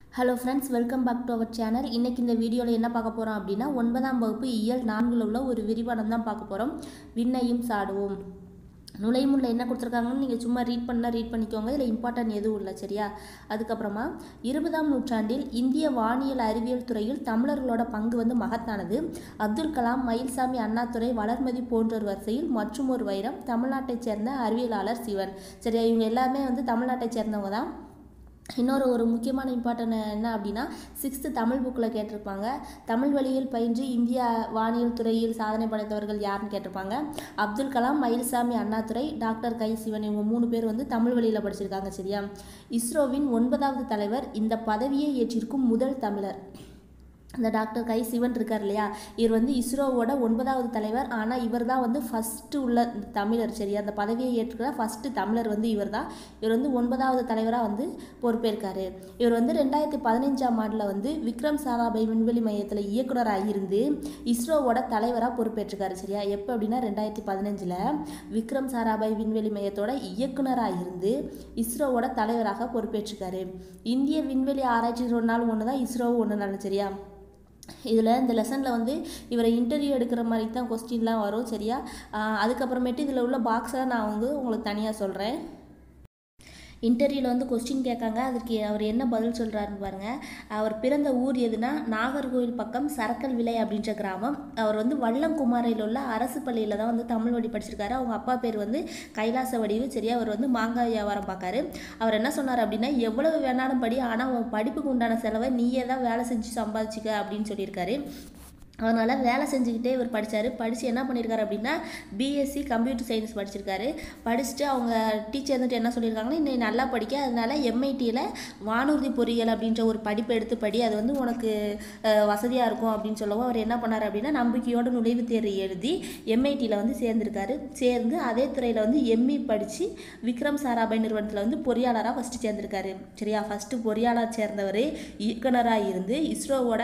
hello friends welcome back to our channel இன்றைக்கி இந்த வீடியோவில் என்ன பார்க்க போகிறோம் அப்படின்னா ஒன்பதாம் வகுப்பு இயல் நான்கில் உள்ள ஒரு விரிவானம் தான் பார்க்க போகிறோம் விண்ணையும் சாடுவோம் நுழைமுள்ள என்ன கொடுத்துருக்காங்கன்னு நீங்கள் சும்மா ரீட் பண்ணால் ரீட் பண்ணிக்கோங்க இதில் இம்பார்ட்டன்ட் எதுவும் இல்லை சரியா அதுக்கப்புறமா இருபதாம் நூற்றாண்டில் இந்திய வானியல் அறிவியல் துறையில் தமிழர்களோட பங்கு வந்து மகத்தானது அப்துல் கலாம் மயில்சாமி அண்ணாதுரை வளர்மதி போன்றோர் வரிசையில் மற்றும் ஒரு வைரம் தமிழ்நாட்டைச் சேர்ந்த அறிவியலாளர் சிவன் சரியா இவங்க எல்லாமே வந்து தமிழ்நாட்டைச் சேர்ந்தவங்க தான் இன்னொரு ஒரு முக்கியமான இம்பார்ட்டன் என்ன அப்படின்னா சிக்ஸ்த்து தமிழ் புக்கில் கேட்டிருப்பாங்க தமிழ் வழியில் பயின்று இந்திய வானியல் துறையில் சாதனை படைத்தவர்கள் யாருன்னு கேட்டிருப்பாங்க அப்துல் கலாம் மயில்சாமி அண்ணாதுரை டாக்டர் கை சிவன் இவங்க மூணு பேர் வந்து தமிழ் வழியில் படிச்சிருக்காங்க சரியா இஸ்ரோவின் ஒன்பதாவது தலைவர் இந்த பதவியை ஏற்றிருக்கும் முதல் தமிழர் இந்த டாக்டர் கை சிவன் இருக்கார் இல்லையா இவர் வந்து இஸ்ரோவோட ஒன்பதாவது தலைவர் ஆனால் இவர் தான் வந்து ஃபஸ்ட்டு உள்ள தமிழர் சரியா அந்த பதவியை ஏற்றுக்கிற ஃபஸ்ட்டு தமிழர் வந்து இவர் தான் இவர் வந்து ஒன்பதாவது தலைவராக வந்து பொறுப்பேற்காரு இவர் வந்து ரெண்டாயிரத்தி பதினஞ்சாம் ஆண்டில் வந்து விக்ரம் சாராபாய் விண்வெளி மையத்தில் இயக்குனராக இருந்து இஸ்ரோவோட தலைவராக பொறுப்பேற்றிருக்காரு சரியா எப்போ அப்படின்னா ரெண்டாயிரத்தி பதினஞ்சில் விக்ரம் சாராபாய் விண்வெளி மையத்தோட இயக்குனராக இருந்து இஸ்ரோவோட தலைவராக பொறுப்பேற்றிருக்காரு இந்திய விண்வெளி ஆராய்ச்சி சொன்னாலும் ஒன்று தான் இஸ்ரோவும் ஒன்று நாள் சரியா இதில் இந்த லெசனில் வந்து இவரை இன்டர்வியூ எடுக்கிற மாதிரி தான் கொஸ்டின்லாம் வரும் சரியா ஆஹ் அதுக்கப்புறமேட்டு இதில் உள்ள பாக்ஸை நான் வந்து உங்களுக்கு தனியாக சொல்கிறேன் இன்டர்வியூவில் வந்து கொஸ்டின் கேட்காங்க அதுக்கு அவர் என்ன பதில் சொல்கிறாருன்னு பாருங்கள் அவர் பிறந்த ஊர் எதுனா நாகர்கோவில் பக்கம் சரக்கல் விலை அப்படின்ற கிராமம் அவர் வந்து வள்ளங்குமாரையில் உள்ள அரசு பள்ளியில் தான் வந்து தமிழ் வழி படிச்சிருக்காரு அவங்க அப்பா பேர் வந்து கைலாச வடிவு சரியா அவர் வந்து மாங்காய் வியாபாரம் பார்க்காரு அவர் என்ன சொன்னார் அப்படின்னா எவ்வளவு வேணாலும் படி ஆனால் உன் படிப்புக்கு உண்டான செலவை நீயே தான் வேலை செஞ்சு சம்பாதிச்சுக்க அப்படின்னு சொல்லியிருக்காரு அதனால் வேலை செஞ்சுக்கிட்டே இவர் படித்தார் படித்து என்ன பண்ணியிருக்காரு அப்படின்னா பிஎஸ்சி கம்ப்யூட்டர் சயின்ஸ் படிச்சிருக்காரு படிச்சுட்டு அவங்க டீச்சர் வந்துட்டு என்ன சொல்லியிருக்காங்கன்னா இன்னும் நல்லா படிக்க அதனால எம்ஐடியில் வானூர்தி பொறியியல் அப்படின்ற ஒரு படிப்பு எடுத்து படி அது வந்து உனக்கு வசதியாக இருக்கும் அப்படின்னு சொல்லவும் அவர் என்ன பண்ணார் அப்படின்னா நம்பிக்கையோட நுழைவுத் தேர்வு எழுதி எம்ஐடியில் வந்து சேர்ந்திருக்காரு சேர்ந்து அதே துறையில் வந்து எம்இ படித்து விக்ரம் சாராபாய் நிறுவனத்தில் வந்து பொறியாளராக ஃபஸ்ட்டு சேர்ந்திருக்காரு சரியா ஃபஸ்ட்டு பொறியாளர் சேர்ந்தவர் இயக்குனராக இருந்து இஸ்ரோவோட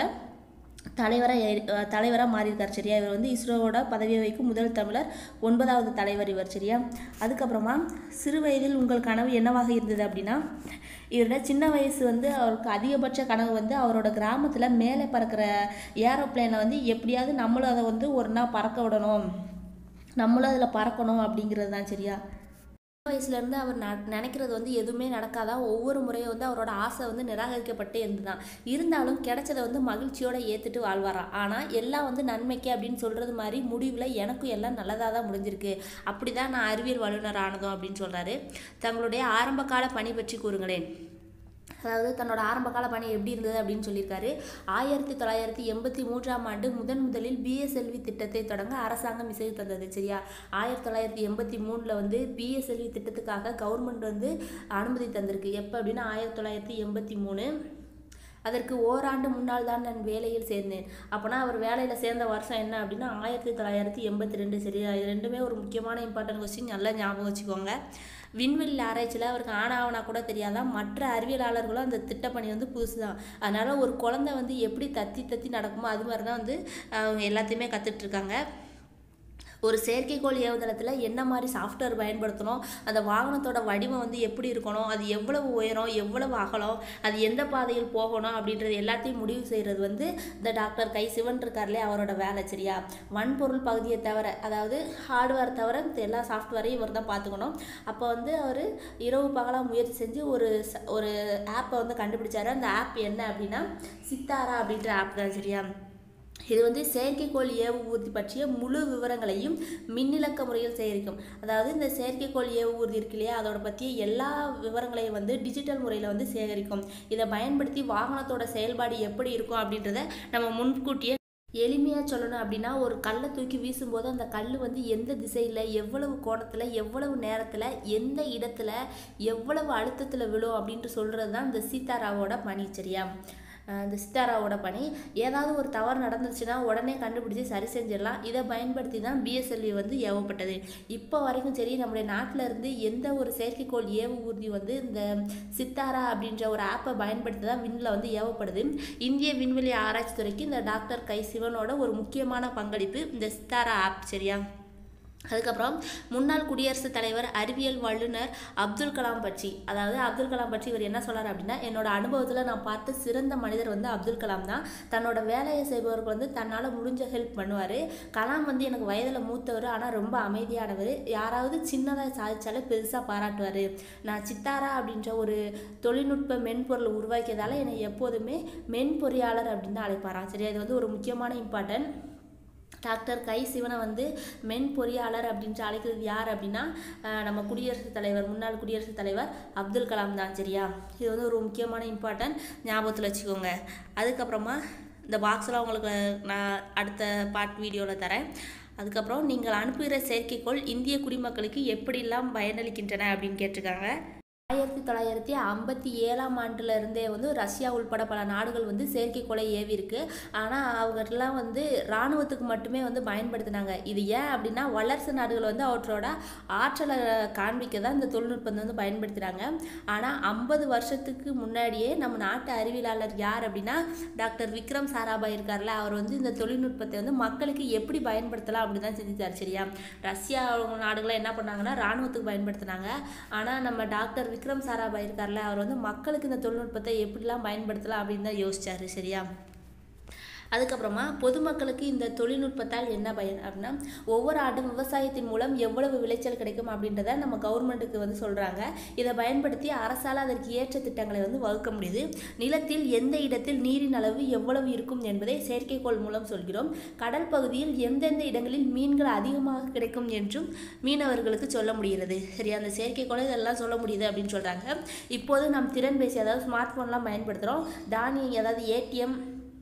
தலைவராக தலைவராக மாறியிருக்கார் சரியா இவர் வந்து இஸ்ரோவோட பதவியை வைக்கும் முதல் தமிழர் ஒன்பதாவது தலைவர் இவர் சரியா அதுக்கப்புறமா சிறு வயதில் உங்கள் கனவு என்னவாக இருந்தது அப்படின்னா இவரோட சின்ன வயசு வந்து அவருக்கு அதிகபட்ச கனவு வந்து அவரோட கிராமத்தில் மேலே பறக்கிற ஏரோப்ளேனை வந்து எப்படியாவது நம்மளும் அதை வந்து ஒரு நாள் பறக்க விடணும் நம்மளும் அதில் பறக்கணும் அப்படிங்கிறது தான் சரியா வயசுலேருந்து அவர் ந நினைக்கிறது வந்து எதுவுமே நடக்காதான் ஒவ்வொரு முறையும் வந்து அவரோட ஆசை வந்து நிராகரிக்கப்பட்டே இருந்துதான் இருந்தாலும் கிடைச்சதை வந்து மகிழ்ச்சியோட ஏற்றுட்டு வாழ்வாராம் ஆனால் எல்லாம் வந்து நன்மைக்கு அப்படின்னு சொல்கிறது மாதிரி முடிவில் எனக்கும் எல்லாம் நல்லதாக தான் முடிஞ்சிருக்கு அப்படி தான் நான் அறிவியல் வல்லுநர் ஆனதும் அப்படின்னு சொல்கிறாரு தங்களுடைய ஆரம்ப கால பணி பற்றி கூறுங்களேன் அதாவது தன்னோட ஆரம்ப கால பணி எப்படி இருந்தது அப்படின்னு சொல்லியிருக்காரு ஆயிரத்தி தொள்ளாயிரத்தி எண்பத்தி மூன்றாம் ஆண்டு முதன் முதலில் பிஎஸ்எல்வி திட்டத்தை தொடங்க அரசாங்கம் இசைவு தந்தது சரியா ஆயிரத்தி தொள்ளாயிரத்தி எண்பத்தி மூணில் வந்து பிஎஸ்எல்வி திட்டத்துக்காக கவர்மெண்ட் வந்து அனுமதி தந்திருக்கு எப்போ அப்படின்னா ஆயிரத்தி தொள்ளாயிரத்தி எண்பத்தி மூணு அதற்கு ஓராண்டு முன்னால் தான் நான் வேலையில் சேர்ந்தேன் அப்போனா அவர் வேலையில் சேர்ந்த வருஷம் என்ன அப்படின்னா ஆயிரத்தி தொள்ளாயிரத்தி எண்பத்தி ரெண்டு சரியா இது ரெண்டுமே ஒரு முக்கியமான இம்பார்ட்டன்ட் கொஸ்டின் நல்லா ஞாபகம் வச்சுக்கோங்க விண்வெளி ஆராய்ச்சியில் அவருக்கு ஆனாவனா கூட தெரியாதான் மற்ற அறிவியலாளர்களும் அந்த திட்டப்பணி வந்து புதுசு தான் அதனால் ஒரு குழந்தை வந்து எப்படி தத்தி தத்தி நடக்குமோ அது மாதிரி தான் வந்து அவங்க எல்லாத்தையுமே கற்றுட்ருக்காங்க ஒரு செயற்கைக்கோள் ஏவுதளத்தில் என்ன மாதிரி சாஃப்ட்வேர் பயன்படுத்தணும் அந்த வாகனத்தோட வடிவம் வந்து எப்படி இருக்கணும் அது எவ்வளவு உயரம் எவ்வளவு அகலம் அது எந்த பாதையில் போகணும் அப்படின்றது எல்லாத்தையும் முடிவு செய்கிறது வந்து இந்த டாக்டர் கை சிவன் இருக்கார்லே அவரோட வேலை சரியா வன்பொருள் பகுதியை தவிர அதாவது ஹார்ட்வேர் தவிர எல்லா சாஃப்ட்வேரையும் இவர் தான் பார்த்துக்கணும் அப்போ வந்து அவர் இரவு பகலாக முயற்சி செஞ்சு ஒரு ஒரு ஆப்பை வந்து கண்டுபிடிச்சாரு அந்த ஆப் என்ன அப்படின்னா சித்தாரா அப்படின்ற ஆப் தான் சரியா இது வந்து செயற்கைக்கோள் ஏவு ஊர்தி பற்றிய முழு விவரங்களையும் மின்னிலக்க முறையில் சேகரிக்கும் அதாவது இந்த செயற்கைக்கோள் ஏவு ஊர்தி இருக்கு இல்லையா அதோட பற்றிய எல்லா விவரங்களையும் வந்து டிஜிட்டல் முறையில் வந்து சேகரிக்கும் இதை பயன்படுத்தி வாகனத்தோட செயல்பாடு எப்படி இருக்கும் அப்படின்றத நம்ம முன்கூட்டியே எளிமையாக சொல்லணும் அப்படின்னா ஒரு கல்லை தூக்கி வீசும்போது அந்த கல் வந்து எந்த திசையில் எவ்வளவு கோணத்தில் எவ்வளவு நேரத்தில் எந்த இடத்துல எவ்வளவு அழுத்தத்தில் விழும் அப்படின்ட்டு சொல்கிறது தான் இந்த சீதாராவோட பணி சரியா இந்த சித்தாராவோட பணி ஏதாவது ஒரு தவறு நடந்துச்சுன்னா உடனே கண்டுபிடிச்சி சரி செஞ்சிடலாம் இதை பயன்படுத்தி தான் பிஎஸ்எல்வி வந்து ஏவப்பட்டது இப்போ வரைக்கும் சரி நம்முடைய நாட்டில் இருந்து எந்த ஒரு செயற்கைக்கோள் ஏவு ஊர்தி வந்து இந்த சித்தாரா அப்படின்ற ஒரு ஆப்பை பயன்படுத்தி தான் விண்ணில் வந்து ஏவப்படுது இந்திய விண்வெளி ஆராய்ச்சி துறைக்கு இந்த டாக்டர் கை சிவனோட ஒரு முக்கியமான பங்களிப்பு இந்த சித்தாரா ஆப் சரியா அதுக்கப்புறம் முன்னாள் குடியரசுத் தலைவர் அறிவியல் வல்லுநர் அப்துல் கலாம் பற்றி அதாவது அப்துல் கலாம் பற்றி இவர் என்ன சொல்றாரு அப்படின்னா என்னோட அனுபவத்தில் நான் பார்த்த சிறந்த மனிதர் வந்து அப்துல் கலாம் தான் தன்னோட வேலையை செய்பவருக்கு வந்து தன்னால் முடிஞ்ச ஹெல்ப் பண்ணுவார் கலாம் வந்து எனக்கு வயதில் மூத்தவர் ஆனால் ரொம்ப அமைதியானவர் யாராவது சின்னதாக சாதிச்சாலே பெருசாக பாராட்டுவார் நான் சித்தாரா அப்படின்ற ஒரு தொழில்நுட்ப மென்பொருள் உருவாக்கியதால் என்னை எப்போதுமே மென்பொறியாளர் அப்படின்னு தான் அழைப்பாராம் சரியா இது வந்து ஒரு முக்கியமான இம்பார்ட்டன்ட் டாக்டர் கை சிவனை வந்து மென் பொறியாளர் அப்படின்ட்டு அழைக்கிறது யார் அப்படின்னா அஹ், நம்ம குடியரசுத் தலைவர் முன்னாள் குடியரசுத் தலைவர் அப்துல் கலாம் தான் சரியா இது வந்து ஒரு முக்கியமான இம்பார்ட்டன்ட் ஞாபகத்தில் வச்சுக்கோங்க அதுக்கப்புறமா இந்த பாக்ஸ்லாம் உங்களுக்கு நான் அடுத்த பார்ட் வீடியோவில் தரேன் அதுக்கப்புறம் நீங்கள் அனுப்புகிற செயற்கைக்கோள் இந்திய குடிமக்களுக்கு எப்படிலாம் பயனளிக்கின்றன அப்படின்னு கேட்டிருக்காங்க ஆயிரத்தி தொள்ளாயிரத்தி ஐம்பத்தி ஏழாம் ஆண்டுல இருந்தே வந்து ரஷ்யா உள்பட பல நாடுகள் வந்து செயற்கைக்கோளை ஏவி இருக்கு ஆனால் அவங்கெல்லாம் வந்து இராணுவத்துக்கு மட்டுமே வந்து பயன்படுத்தினாங்க இது ஏன் அப்படின்னா வல்லரசு நாடுகள் வந்து அவற்றோட ஆற்றலை காண்பிக்க தான் இந்த தொழில்நுட்பத்தை வந்து பயன்படுத்துகிறாங்க ஆனால் ஐம்பது வருஷத்துக்கு முன்னாடியே நம்ம நாட்டு அறிவியலாளர் யார் அப்படின்னா டாக்டர் விக்ரம் சாராபாய் இருக்கார்ல அவர் வந்து இந்த தொழில்நுட்பத்தை வந்து மக்களுக்கு எப்படி பயன்படுத்தலாம் அப்படின்னு தான் செஞ்சுட்டார் சரியா ரஷ்யா நாடுகளை என்ன பண்ணாங்கன்னா இராணுவத்துக்கு பயன்படுத்தினாங்க ஆனால் நம்ம டாக்டர் விக்ரம் சாராபாய் இருக்கார்ல அவர் வந்து மக்களுக்கு இந்த தொழில்நுட்பத்தை எப்படிலாம் பயன்படுத்தலாம் அப்படின்னு தான் யோசிச்சாரு சரியா அதுக்கப்புறமா பொதுமக்களுக்கு இந்த தொழில்நுட்பத்தால் என்ன பயன் அப்படின்னா ஒவ்வொரு ஆண்டும் விவசாயத்தின் மூலம் எவ்வளவு விளைச்சல் கிடைக்கும் அப்படின்றத நம்ம கவர்மெண்ட்டுக்கு வந்து சொல்கிறாங்க இதை பயன்படுத்தி அரசால் அதற்கு ஏற்ற திட்டங்களை வந்து வகுக்க முடியுது நிலத்தில் எந்த இடத்தில் நீரின் அளவு எவ்வளவு இருக்கும் என்பதை செயற்கைக்கோள் மூலம் சொல்கிறோம் கடல் பகுதியில் எந்தெந்த இடங்களில் மீன்கள் அதிகமாக கிடைக்கும் என்றும் மீனவர்களுக்கு சொல்ல முடிகிறது சரி அந்த செயற்கைக்கோளை இதெல்லாம் சொல்ல முடியுது அப்படின்னு சொல்கிறாங்க இப்போது நாம் திறன்பேசி அதாவது ஸ்மார்ட் ஃபோன்லாம் பயன்படுத்துகிறோம் தானி அதாவது ஏடிஎம்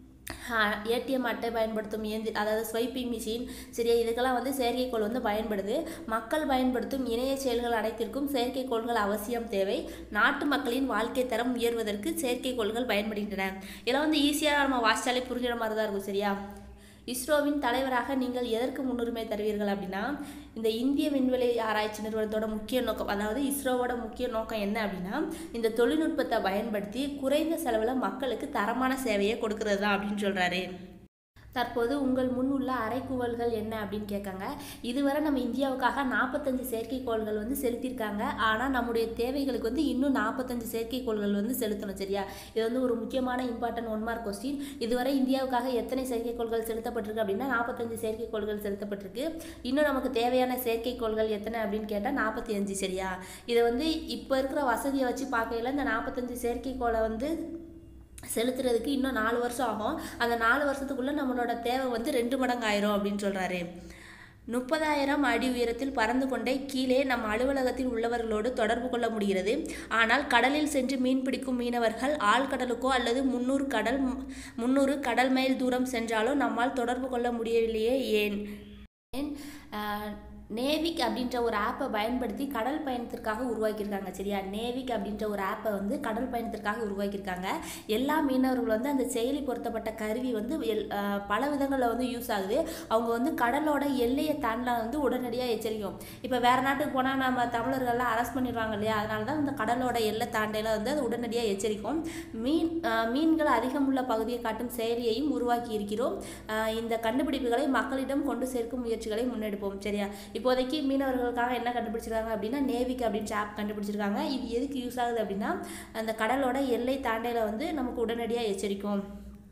ஏடிஎம் அட்டை பயன்படுத்தும் இயந்தி அதாவது ஸ்வைப்பிங் மிஷின் சரியா இதுக்கெல்லாம் வந்து செயற்கைக்கோள் வந்து பயன்படுது மக்கள் பயன்படுத்தும் இணைய செயல்கள் அனைத்திற்கும் செயற்கைக்கோள்கள் அவசியம் தேவை நாட்டு மக்களின் வாழ்க்கை தரம் உயர்வதற்கு செயற்கைக்கோள்கள் பயன்படுகின்றன இதெல்லாம் வந்து ஈஸியாக நம்ம வாசிச்சாலே புரிகிற மாதிரி தான் இருக்கும் சரியா இஸ்ரோவின் தலைவராக நீங்கள் எதற்கு முன்னுரிமை தருவீர்கள் அப்படின்னா இந்த இந்திய விண்வெளி ஆராய்ச்சி நிறுவனத்தோட முக்கிய நோக்கம் அதாவது இஸ்ரோவோட முக்கிய நோக்கம் என்ன அப்படின்னா இந்த தொழில்நுட்பத்தை பயன்படுத்தி குறைந்த செலவில் மக்களுக்கு தரமான சேவையை கொடுக்கறது தான் அப்படின்னு சொல்கிறாரு தற்போது உங்கள் முன் உள்ள அறைக்கூவல்கள் என்ன அப்படின்னு கேட்காங்க இதுவரை நம்ம இந்தியாவுக்காக நாற்பத்தஞ்சு செயற்கைக்கோள்கள் வந்து செலுத்தியிருக்காங்க ஆனால் நம்முடைய தேவைகளுக்கு வந்து இன்னும் நாற்பத்தஞ்சு செயற்கைக்கோள்கள் வந்து செலுத்தணும் சரியா இது வந்து ஒரு முக்கியமான இம்பார்ட்டன்ட் ஒன் மார்க் கொஸ்டின் இதுவரை இந்தியாவுக்காக எத்தனை செயற்கைக்கோள்கள் செலுத்தப்பட்டிருக்கு அப்படின்னா நாற்பத்தஞ்சு செயற்கைக்கோள்கள் செலுத்தப்பட்டிருக்கு இன்னும் நமக்கு தேவையான செயற்கைக்கோள்கள் எத்தனை அப்படின்னு கேட்டால் நாற்பத்தி அஞ்சு சரியா இதை வந்து இப்போ இருக்கிற வசதியை வச்சு பார்க்கையில இந்த நாற்பத்தஞ்சு செயற்கைக்கோளை வந்து செலுத்துறதுக்கு இன்னும் நாலு வருஷம் ஆகும் அந்த நாலு வருஷத்துக்குள்ளே நம்மளோட தேவை வந்து ரெண்டு மடங்கு ஆயிரும் அப்படின்னு சொல்கிறாரு முப்பதாயிரம் அடி உயரத்தில் பறந்து கொண்டே கீழே நம் அலுவலகத்தில் உள்ளவர்களோடு தொடர்பு கொள்ள முடிகிறது ஆனால் கடலில் சென்று மீன் பிடிக்கும் மீனவர்கள் ஆழ்கடலுக்கோ அல்லது முன்னூறு கடல் முன்னூறு கடல் மைல் தூரம் சென்றாலோ நம்மால் தொடர்பு கொள்ள முடியவில்லையே ஏன் ஏன் ஆஹ், நேவிக் அப்படின்ற ஒரு ஆப்பை பயன்படுத்தி கடல் பயணத்திற்காக உருவாக்கியிருக்காங்க சரியா நேவிக் அப்படின்ற ஒரு ஆப்பை வந்து கடல் பயணத்திற்காக உருவாக்கியிருக்காங்க எல்லா மீனவர்களும் வந்து அந்த செயலி பொருத்தப்பட்ட கருவி வந்து எல்- ஆஹ், பல விதங்களில் வந்து யூஸ் ஆகுது அவங்க வந்து கடலோட எல்லையை தாண்டினா வந்து உடனடியாக எச்சரிக்கும் இப்போ வேற நாட்டுக்கு போனால் நம்ம தமிழர்கள்லாம் அரெஸ்ட் பண்ணிடுவாங்க இல்லையா அதனால தான் இந்த கடலோட எல்லை தாண்டையில வந்து அது உடனடியாக எச்சரிக்கும் மீன் ஆஹ், மீன்கள் அதிகம் உள்ள பகுதியை காட்டும் செயலியையும் உருவாக்கி இருக்கிறோம் ஆஹ், இந்த கண்டுபிடிப்புகளை மக்களிடம் கொண்டு சேர்க்கும் முயற்சிகளை முன்னெடுப்போம் சரியா இப்போதைக்கு மீனவர்களுக்காக என்ன கண்டுபிடிச்சிருக்காங்க அப்படின்னா நேவிக் அப்படின்ற ஆப் கண்டுபிடிச்சிருக்காங்க இது எதுக்கு யூஸ் ஆகுது அப்படின்னா அந்த கடலோட எல்லை தாண்டையில வந்து நமக்கு உடனடியாக எச்சரிக்கும்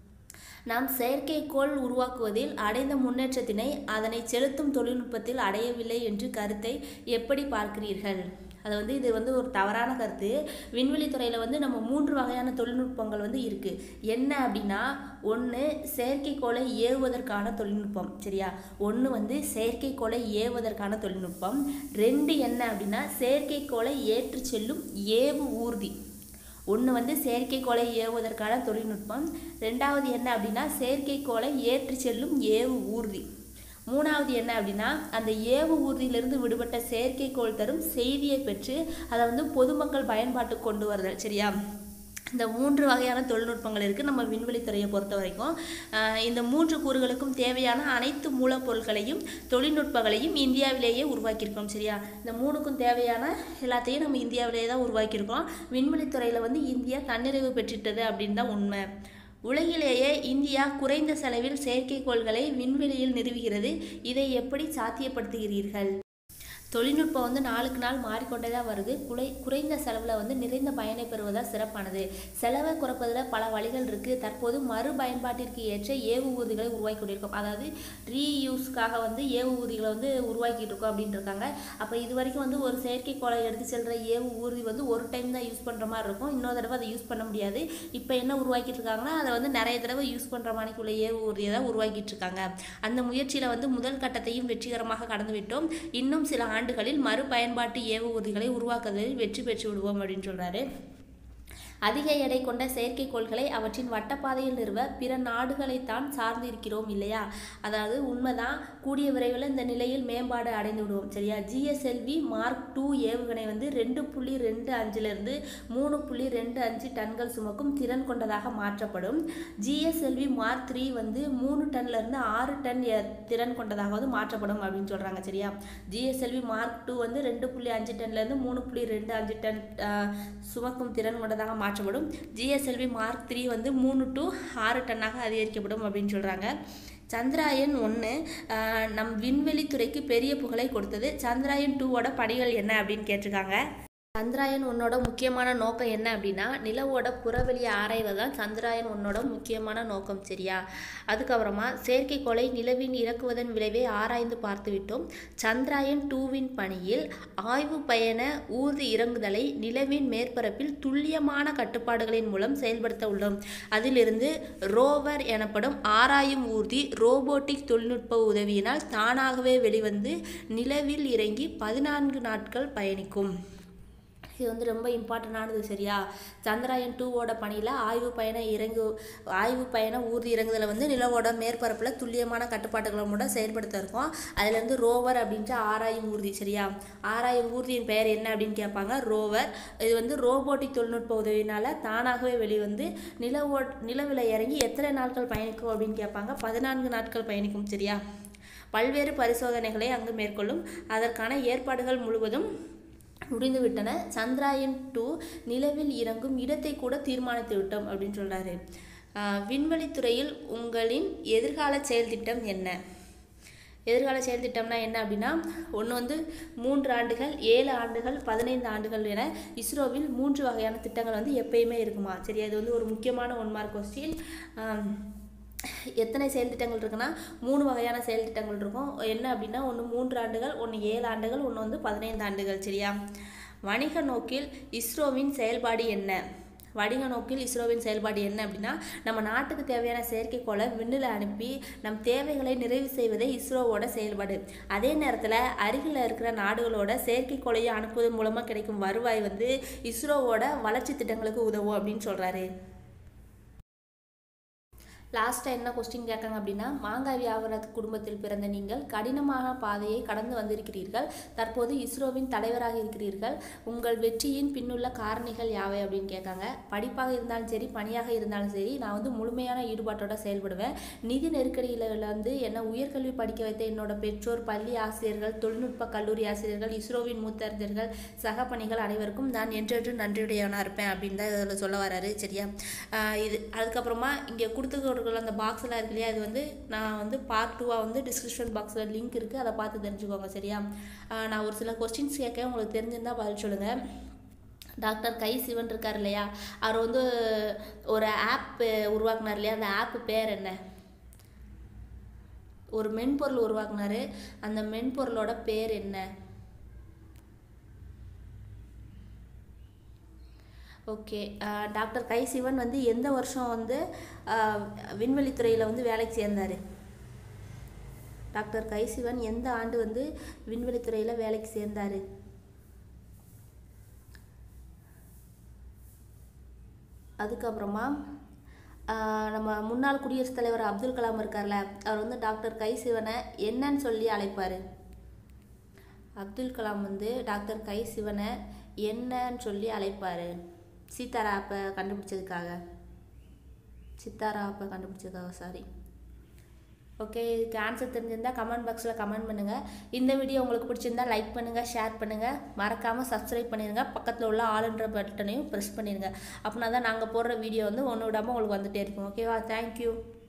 நாம் செயற்கைக்கோள் உருவாக்குவதில் அடைந்த முன்னேற்றத்தினை அதனை செலுத்தும் தொழில்நுட்பத்தில் அடையவில்லை என்று கருத்தை எப்படி பார்க்கிறீர்கள் அது வந்து இது வந்து ஒரு தவறான கருத்து விண்வெளித்துறையில் வந்து நம்ம மூன்று வகையான தொழில்நுட்பங்கள் வந்து இருக்குது என்ன அப்படின்னா ஒன்று செயற்கைக்கோளை ஏவுவதற்கான தொழில்நுட்பம் சரியா ஒன்று வந்து செயற்கைக்கோளை ஏவுவதற்கான தொழில்நுட்பம் ரெண்டு என்ன அப்படின்னா செயற்கைக்கோளை ஏற்றி செல்லும் ஏவு ஊர்தி ஒன்று வந்து செயற்கைக்கோளை ஏவுவதற்கான தொழில்நுட்பம் ரெண்டாவது என்ன அப்படின்னா செயற்கைக்கோளை ஏற்றி செல்லும் ஏவு ஊர்தி மூணாவது என்ன அப்படின்னா அந்த ஏவு ஊர்தியிலிருந்து விடுபட்ட செயற்கைக்கோள் தரும் செய்தியை பெற்று அதை வந்து பொதுமக்கள் பயன்பாட்டுக்கு கொண்டு வருதல் சரியா இந்த மூன்று வகையான தொழில்நுட்பங்கள் இருக்குது நம்ம விண்வெளித்துறையை பொறுத்த வரைக்கும் ஆஹ் இந்த மூன்று கூறுகளுக்கும் தேவையான அனைத்து மூலப்பொருட்களையும் தொழில்நுட்பங்களையும் இந்தியாவிலேயே உருவாக்கியிருக்கோம் சரியா இந்த மூணுக்கும் தேவையான எல்லாத்தையும் நம்ம இந்தியாவிலேயே தான் உருவாக்கியிருக்கோம் விண்வெளித்துறையில் வந்து இந்தியா தன்னிறைவு பெற்றிட்டது அப்படின்னு தான் உண்மை உலகிலேயே இந்தியா குறைந்த செலவில் செயற்கைக்கோள்களை விண்வெளியில் நிறுவுகிறது இதை எப்படி சாத்தியப்படுத்துகிறீர்கள் தொழில்நுட்பம் வந்து நாளுக்கு நாள் மாறிக்கொண்டே தான் வருது குறை குறைந்த செலவில் வந்து நிறைந்த பயனை பெறுவதால் சிறப்பானது செலவை குறைப்பதில் பல வழிகள் இருக்குது தற்போது மறு பயன்பாட்டிற்கு ஏற்ற ஏவு ஊர்திகளை உருவாக்கி கொண்டிருக்கோம் அதாவது ரீயூஸ்க்காக வந்து ஏவு ஊர்திகளை வந்து உருவாக்கிட்டு இருக்கோம் அப்படின்னு இருக்காங்க அப்போ இது வரைக்கும் வந்து ஒரு செயற்கைக்கோளை எடுத்து செல்கிற ஏவு ஊர்தி வந்து ஒரு டைம் தான் யூஸ் பண்ணுற மாதிரி இருக்கும் இன்னொரு தடவை அதை யூஸ் பண்ண முடியாது இப்போ என்ன உருவாக்கிட்டு இருக்காங்கன்னா அதை வந்து நிறைய தடவை யூஸ் பண்ணுற மாதிரிக்கு உள்ள ஏவு ஊர்தியை தான் உருவாக்கிட்டு இருக்காங்க அந்த முயற்சியில் வந்து முதல் கட்டத்தையும் வெற்றிகரமாக கடந்து விட்டோம் இன்னும் சில ஆண்டுகளில் மறுபயன்பாட்டு ஏவு ஊர்திகளை உருவாக்குவதில் வெற்றி பெற்று விடுவோம் அப்படின்னு சொல்றாரு அதிக எடை கொண்ட செயற்கைக்கோள்களை அவற்றின் வட்டப்பாதையில் நிறுவ பிற நாடுகளைத்தான் சார்ந்து இருக்கிறோம் இல்லையா அதாவது உண்மைதான் கூடிய விரைவில் இந்த நிலையில் மேம்பாடு அடைந்து விடுவோம் சரியா ஜிஎஸ்எல்வி மார்க் டூ ஏவுகணை வந்து ரெண்டு புள்ளி ரெண்டு அஞ்சுலேருந்து மூணு புள்ளி ரெண்டு அஞ்சு டன்கள் சுமக்கும் திறன் கொண்டதாக மாற்றப்படும் ஜிஎஸ்எல்வி மார்க் த்ரீ வந்து மூணு டன்லேருந்து ஆறு டன் எ- திறன் கொண்டதாக வந்து மாற்றப்படும் அப்படின்னு சொல்கிறாங்க சரியா ஜிஎஸ்எல்வி மார்க் டூ வந்து ரெண்டு புள்ளி அஞ்சு டன்லேருந்து மூணு புள்ளி ரெண்டு அஞ்சு டன் ஆஹ், சுமக்கும் திறன் கொண்டதாக மாற்றப்படும் ஜிஎஸ்எல்வி மார்க் த்ரீ வந்து மூணு டு ஆறு டன்னாக அதிகரிக்கப்படும் அப்படின்னு சொல்கிறாங்க சந்திராயன் ஒன்று நம் விண்வெளித்துறைக்கு பெரிய புகழை கொடுத்தது சந்திராயன் டூவோட பணிகள் என்ன அப்படின்னு கேட்டிருக்காங்க சந்திராயன் ஒன்னோட முக்கியமான நோக்கம் என்ன அப்படின்னா நிலவோட புறவெளியை ஆராய்வது தான் சந்திராயன் ஒன்னோட முக்கியமான நோக்கம் சரியா அதுக்கப்புறமா செயற்கைக்கோளை நிலவின் இறக்குவதன் விளைவை ஆராய்ந்து பார்த்து விட்டோம் சந்திராயன் டூவின் பணியில் ஆய்வு பயண ஊர்தி இறங்குதலை நிலவின் மேற்பரப்பில் துல்லியமான கட்டுப்பாடுகளின் மூலம் செயல்படுத்த உள்ளோம் அதிலிருந்து ரோவர் எனப்படும் ஆராயும் ஊர்தி ரோபோட்டிக் தொழில்நுட்ப உதவியினால் தானாகவே வெளிவந்து நிலவில் இறங்கி பதினான்கு நாட்கள் பயணிக்கும் இது வந்து ரொம்ப இம்பார்ட்டண்டானது சரியா சந்திராயன் டூவோட பணியில் ஆய்வு பயண இறங்கு ஆய்வு பயண ஊர்தி இறங்குதலை வந்து நிலவோட மேற்பரப்பில் துல்லியமான கட்டுப்பாட்டுகளோட செயல்படுத்த இருக்கோம் அதுலேருந்து ரோவர் அப்படின்ற ஆராயும் ஊர்தி சரியா ஆராயும் ஊர்தியின் பெயர் என்ன அப்படின்னு கேட்பாங்க ரோவர் இது வந்து ரோபோட்டிக் தொழில்நுட்ப உதவினால தானாகவே வெளிவந்து நிலவோ நிலவில் இறங்கி எத்தனை நாட்கள் பயணிக்கும் அப்படின்னு கேட்பாங்க பதினான்கு நாட்கள் பயணிக்கும் சரியா பல்வேறு பரிசோதனைகளை அங்கு மேற்கொள்ளும் அதற்கான ஏற்பாடுகள் முழுவதும் முடிந்துவிட்டன சந்திராயன் டூ நிலவில் இறங்கும் இடத்தை கூட தீர்மானித்து விட்டோம் அப்படின்னு சொல்றாரு ஆஹ் விண்வெளித்துறையில் உங்களின் எதிர்கால செயல் திட்டம் என்ன எதிர்கால செயல் திட்டம்னா என்ன அப்படின்னா ஒன்று வந்து மூன்று ஆண்டுகள் ஏழு ஆண்டுகள் பதினைந்து ஆண்டுகள் என இஸ்ரோவில் மூன்று வகையான திட்டங்கள் வந்து எப்பயுமே இருக்குமா சரி அது வந்து ஒரு முக்கியமான ஒன் மார்க் கொஸ்டின் எத்தனை செயல் திட்டங்கள் இருக்குன்னா மூணு வகையான செயல் திட்டங்கள் இருக்கும் என்ன அப்படின்னா ஒன்று மூன்று ஆண்டுகள் ஒன்று ஏழு ஆண்டுகள் ஒன்று வந்து பதினைந்து ஆண்டுகள் சரியா வணிக நோக்கில் இஸ்ரோவின் செயல்பாடு என்ன வணிக நோக்கில் இஸ்ரோவின் செயல்பாடு என்ன அப்படின்னா நம்ம நாட்டுக்கு தேவையான செயற்கைக்கோளை விண்ணில் அனுப்பி நம் தேவைகளை நிறைவு செய்வதே இஸ்ரோவோட செயல்பாடு அதே நேரத்தில் அருகில் இருக்கிற நாடுகளோட செயற்கைக்கோளையை அனுப்புவதன் மூலமாக கிடைக்கும் வருவாய் வந்து இஸ்ரோவோட வளர்ச்சி திட்டங்களுக்கு உதவும் அப்படின்னு சொல்கிறாரு லாஸ்ட்டாக என்ன கொஸ்டின் கேட்காங்க அப்படின்னா மாங்காய் வியாபார குடும்பத்தில் பிறந்த நீங்கள் கடினமான பாதையை கடந்து வந்திருக்கிறீர்கள் தற்போது இஸ்ரோவின் தலைவராக இருக்கிறீர்கள் உங்கள் வெற்றியின் பின்னுள்ள காரணிகள் யாவை அப்படின்னு கேட்காங்க படிப்பாக இருந்தாலும் சரி பணியாக இருந்தாலும் சரி நான் வந்து முழுமையான ஈடுபாட்டோட செயல்படுவேன் நிதி நெருக்கடியில் வந்து என்னை உயர்கல்வி படிக்க வைத்த என்னோட பெற்றோர் பள்ளி ஆசிரியர்கள் தொழில்நுட்ப கல்லூரி ஆசிரியர்கள் இஸ்ரோவின் மூத்தறிஞர்கள் சக பணிகள் அனைவருக்கும் நான் என்றென்று நன்றியுடையவனாக இருப்பேன் அப்படின்னு தான் இதில் சொல்ல வராரு சரியா ஆஹ் இது அதுக்கப்புறமா இங்கே கொடுத்துருக்கிற அந்த பாக்ஸ்லாம் இருக்கு இல்லையா அது வந்து நான் வந்து பார்ட் டூவாக வந்து டிஸ்கிரிப்ஷன் பாக்ஸில் லிங்க் இருக்குது அதை பார்த்து தெரிஞ்சுக்கோங்க சரியா ஆஹ் நான் ஒரு சில கொஸ்டின்ஸ் கேட்க உங்களுக்கு தெரிஞ்சிருந்தா பதில் சொல்லுங்கள் டாக்டர் கை சிவன் இருக்கார் இல்லையா அவர் வந்து ஒரு ஆப் உருவாக்குனார் இல்லையா அந்த ஆப் பேர் என்ன ஒரு மென்பொருள் உருவாக்குனாரு அந்த மென்பொருளோட பேர் என்ன ஓகே டாக்டர் கை சிவன் வந்து எந்த வருஷம் வந்து ஆஹ், விண்வெளித்துறையில் வந்து வேலைக்கு சேர்ந்தார் டாக்டர் கை சிவன் எந்த ஆண்டு வந்து விண்வெளித்துறையில் வேலைக்கு சேர்ந்தார் அதுக்கப்புறமா ஆஹ், நம்ம முன்னாள் குடியரசுத் தலைவர் அப்துல் கலாம் இருக்கார்ல அவர் வந்து டாக்டர் கை சிவனை என்னன்னு சொல்லி அழைப்பார் அப்துல் கலாம் வந்து டாக்டர் கை சிவனை என்னன்னு சொல்லி அழைப்பார் சீதாரா ஆப்பை கண்டுபிடிச்சதுக்காக சித்தாரா ஆப்பை கண்டுபிடிச்சதுக்காக சாரி ஓகே இதுக்கு ஆன்சர் தெரிஞ்சிருந்தா கமெண்ட் பாக்ஸில் கமெண்ட் பண்ணுங்கள் இந்த வீடியோ உங்களுக்கு பிடிச்சிருந்தா லைக் பண்ணுங்கள் ஷேர் பண்ணுங்கள் மறக்காமல் சப்ஸ்கிரைப் பண்ணிடுங்க பக்கத்தில் உள்ள ஆளுன்ற பட்டனையும் ப்ரெஸ் பண்ணிடுங்க அப்படின்னா தான் நாங்கள் போடுற வீடியோ வந்து ஒன்று விடாமல் உங்களுக்கு வந்துட்டே இருக்கும் ஓகேவா தேங்க்யூ